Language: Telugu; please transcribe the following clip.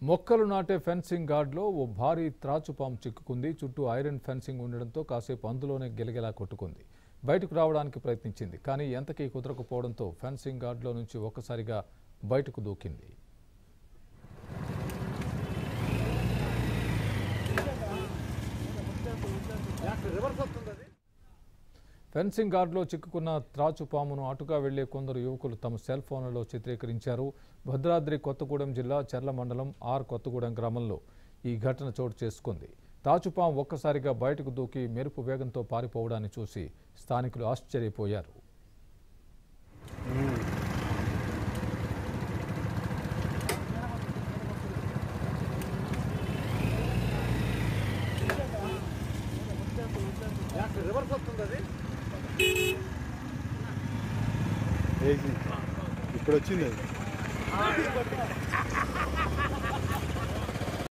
మొక్కలు నాటే ఫెన్సింగ్ గార్డ్లో ఓ భారీ త్రాచుపాము చిక్కుకుంది చుట్టూ ఐరన్ ఫెన్సింగ్ ఉండడంతో కాసేపు అందులోనే గెలగెలా కొట్టుకుంది బయటకు రావడానికి ప్రయత్నించింది కానీ ఎంతకీ కుదరకపోవడంతో ఫెన్సింగ్ గార్డ్లో నుంచి ఒక్కసారిగా బయటకు దూకింది ఫెన్సింగ్ గార్డులో చిక్కుకున్న త్రాచుపామును అటుగా వెళ్లే కొందరు యువకులు తమ సెల్ ఫోన్లలో చిత్రీకరించారు భద్రాద్రి కొత్తగూడెం జిల్లా చెర్ల మండలం ఆర్ కొత్తగూడెం గ్రామంలో ఈ ఘటన చోటు చేసుకుంది తాచుపాము ఒక్కసారిగా బయటకు దూకి మెరుపు వేగంతో పారిపోవడాన్ని చూసి స్థానికులు ఆశ్చర్యపోయారు రివర్స్ వస్తుంది అది వేసింది ఇప్పుడు వచ్చింది అది